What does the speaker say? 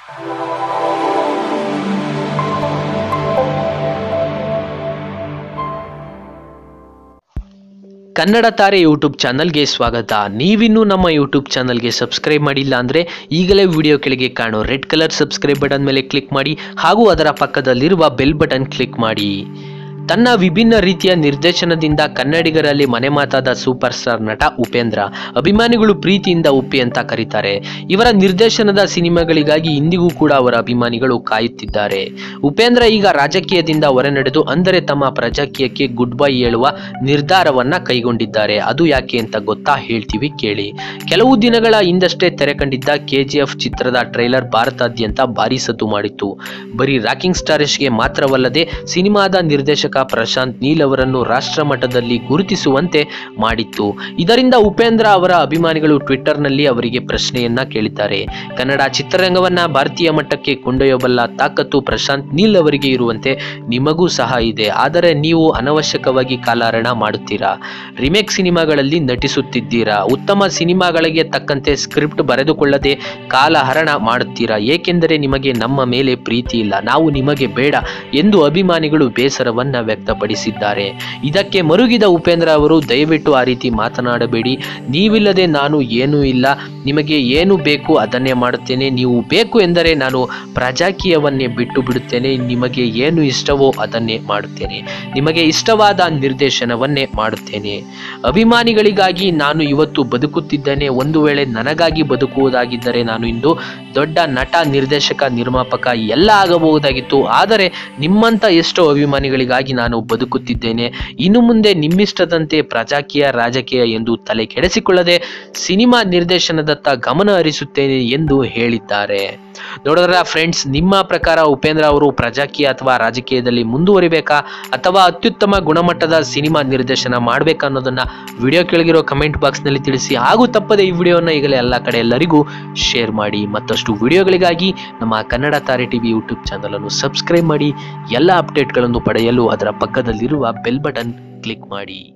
ಕನ್ನಡ ತಾರೆ ಯೂಟ್ಯೂಬ್ ಚಾನಲ್ಗೆ ಸ್ವಾಗತ ನೀವಿನ್ನೂ ನಮ್ಮ ಯೂಟ್ಯೂಬ್ ಚಾನಲ್ಗೆ ಸಬ್ಸ್ಕ್ರೈಬ್ ಮಾಡಿಲ್ಲ ಅಂದರೆ ಈಗಲೇ ವಿಡಿಯೋ ಕೆಳಗೆ ಕಾಣೋ ರೆಡ್ ಕಲರ್ ಸಬ್ಸ್ಕ್ರೈಬ್ ಬಟನ್ ಮೇಲೆ ಕ್ಲಿಕ್ ಮಾಡಿ ಹಾಗೂ ಅದರ ಪಕ್ಕದಲ್ಲಿರುವ ಬೆಲ್ ಬಟನ್ ಕ್ಲಿಕ್ ಮಾಡಿ ತನ್ನ ವಿಭಿನ್ನ ರೀತಿಯ ನಿರ್ದೇಶನದಿಂದ ಕನ್ನಡಿಗರಲ್ಲಿ ಮನೆ ಮಾತಾದ ಸೂಪರ್ ಸ್ಟಾರ್ ನಟ ಉಪೇಂದ್ರ ಅಭಿಮಾನಿಗಳು ಪ್ರೀತಿಯಿಂದ ಉಪ್ಪಿ ಅಂತ ಕರೀತಾರೆ ಇವರ ನಿರ್ದೇಶನದ ಸಿನಿಮಾಗಳಿಗಾಗಿ ಇಂದಿಗೂ ಕೂಡ ಅವರ ಅಭಿಮಾನಿಗಳು ಕಾಯುತ್ತಿದ್ದಾರೆ ಉಪೇಂದ್ರ ಈಗ ರಾಜಕೀಯದಿಂದ ಹೊರನಡೆದು ಅಂದರೆ ತಮ್ಮ ಪ್ರಜಾಕೀಯಕ್ಕೆ ಗುಡ್ ಬೈ ಹೇಳುವ ನಿರ್ಧಾರವನ್ನ ಕೈಗೊಂಡಿದ್ದಾರೆ ಅದು ಯಾಕೆ ಅಂತ ಗೊತ್ತಾ ಹೇಳ್ತೀವಿ ಕೇಳಿ ಕೆಲವು ದಿನಗಳ ಹಿಂದಷ್ಟೇ ತೆರೆ ಕಂಡಿದ್ದ ಕೆಜಿಎಫ್ ಚಿತ್ರದ ಟ್ರೈಲರ್ ಭಾರತಾದ್ಯಂತ ಭಾರಿ ಸದ್ದು ಮಾಡಿತ್ತು ಬರೀ ರಾಕಿಂಗ್ ಸ್ಟಾರಿಶ್ಗೆ ಮಾತ್ರವಲ್ಲದೆ ಸಿನಿಮಾದ ನಿರ್ದೇಶಕ ಪ್ರಶಾಂತ್ ನೀಲ್ ಅವರನ್ನು ರಾಷ್ಟ್ರ ಮಟ್ಟದಲ್ಲಿ ಗುರುತಿಸುವಂತೆ ಮಾಡಿತ್ತು ಇದರಿಂದ ಉಪೇಂದ್ರ ಅವರ ಅಭಿಮಾನಿಗಳು ಟ್ವಿಟ್ಟರ್ನಲ್ಲಿ ಅವರಿಗೆ ಪ್ರಶ್ನೆಯನ್ನ ಕೇಳಿದ್ದಾರೆ ಕನ್ನಡ ಚಿತ್ರರಂಗವನ್ನ ಭಾರತೀಯ ಮಟ್ಟಕ್ಕೆ ಕೊಂಡೊಯ್ಯಬಲ್ಲ ತಾಕತ್ತು ಪ್ರಶಾಂತ್ ನೀಲ್ ಅವರಿಗೆ ಇರುವಂತೆ ನಿಮಗೂ ಸಹ ಇದೆ ಆದರೆ ನೀವು ಅನವಶ್ಯಕವಾಗಿ ಕಾಲಹರಣ ಮಾಡುತ್ತೀರಾ ರಿಮೇಕ್ ಸಿನಿಮಾಗಳಲ್ಲಿ ನಟಿಸುತ್ತಿದ್ದೀರಾ ಉತ್ತಮ ಸಿನಿಮಾಗಳಿಗೆ ತಕ್ಕಂತೆ ಸ್ಕ್ರಿಪ್ಟ್ ಬರೆದುಕೊಳ್ಳದೆ ಕಾಲಹರಣ ಮಾಡುತ್ತೀರಾ ಏಕೆಂದರೆ ನಿಮಗೆ ನಮ್ಮ ಮೇಲೆ ಪ್ರೀತಿ ಇಲ್ಲ ನಾವು ನಿಮಗೆ ಬೇಡ ಎಂದು ಅಭಿಮಾನಿಗಳು ಬೇಸರವನ್ನ ವ್ಯಕ್ತಪಡಿಸಿದ್ದಾರೆ ಇದಕ್ಕೆ ಮರುಗಿದ ಉಪೇಂದ್ರ ಅವರು ದಯವಿಟ್ಟು ಆ ರೀತಿ ಮಾತನಾಡಬೇಡಿ ನೀವಿಲ್ಲದೆ ನಾನು ಏನೂ ಇಲ್ಲ ನಿಮಗೆ ಏನು ಬೇಕು ಅದನ್ನೇ ಮಾಡುತ್ತೇನೆ ನೀವು ಬೇಕು ಎಂದರೆ ನಾನು ಪ್ರಜಾಕೀಯವನ್ನೇ ಬಿಟ್ಟು ಬಿಡುತ್ತೇನೆ ನಿಮಗೆ ಏನು ಇಷ್ಟವೋ ಅದನ್ನೇ ಮಾಡುತ್ತೇನೆ ನಿಮಗೆ ಇಷ್ಟವಾದ ನಿರ್ದೇಶನವನ್ನೇ ಮಾಡುತ್ತೇನೆ ಅಭಿಮಾನಿಗಳಿಗಾಗಿ ನಾನು ಇವತ್ತು ಬದುಕುತ್ತಿದ್ದೇನೆ ಒಂದು ವೇಳೆ ನನಗಾಗಿ ಬದುಕುವುದಾಗಿದ್ದರೆ ನಾನು ಇಂದು ದೊಡ್ಡ ನಟ ನಿರ್ದೇಶಕ ನಿರ್ಮಾಪಕ ಎಲ್ಲ ಆಗಬಹುದಾಗಿತ್ತು ಆದರೆ ನಿಮ್ಮಂಥ ಎಷ್ಟೋ ಅಭಿಮಾನಿಗಳಿಗಾಗಿ ನಾನು ಬದುಕುತ್ತಿದ್ದೇನೆ ಇನ್ನು ಮುಂದೆ ನಿಮ್ಮಿಷ್ಟದಂತೆ ಪ್ರಜಾಕೀಯ ರಾಜಕೀಯ ಎಂದು ತಲೆ ಕೆಡಿಸಿಕೊಳ್ಳದೆ ಸಿನಿಮಾ ನಿರ್ದೇಶನದತ್ತ ಗಮನ ಹರಿಸುತ್ತೇನೆ ಎಂದು ಹೇಳಿದ್ದಾರೆ ನೋಡಿದ್ರ ಫ್ರೆಂಡ್ಸ್ ನಿಮ್ಮ ಪ್ರಕಾರ ಉಪೇಂದ್ರ ಅವರು ಪ್ರಜಾಕೀಯ ಅಥವಾ ರಾಜಕೀಯದಲ್ಲಿ ಮುಂದುವರಿಬೇಕಾ ಅಥವಾ ಅತ್ಯುತ್ತಮ ಗುಣಮಟ್ಟದ ಸಿನಿಮಾ ನಿರ್ದೇಶನ ಮಾಡಬೇಕಾ ಅನ್ನೋದನ್ನ ವಿಡಿಯೋ ಕೆಳಗಿರೋ ಕಮೆಂಟ್ ಬಾಕ್ಸ್ನಲ್ಲಿ ತಿಳಿಸಿ ಹಾಗೂ ತಪ್ಪದೆ ಈ ವಿಡಿಯೋನ ಈಗಲೇ ಎಲ್ಲ ಕಡೆ ಎಲ್ಲರಿಗೂ ಶೇರ್ ಮಾಡಿ ಮತ್ತಷ್ಟು ವಿಡಿಯೋಗಳಿಗಾಗಿ ನಮ್ಮ ಕನ್ನಡ ತಾರೆ ಟಿವಿ ಯೂಟ್ಯೂಬ್ ಚಾನಲನ್ನು ಸಬ್ಸ್ಕ್ರೈಬ್ ಮಾಡಿ ಎಲ್ಲ ಅಪ್ಡೇಟ್ಗಳನ್ನು ಪಡೆಯಲು ಅದರ ಪಕ್ಕದಲ್ಲಿರುವ ಬೆಲ್ ಬಟನ್ ಕ್ಲಿಕ್ ಮಾಡಿ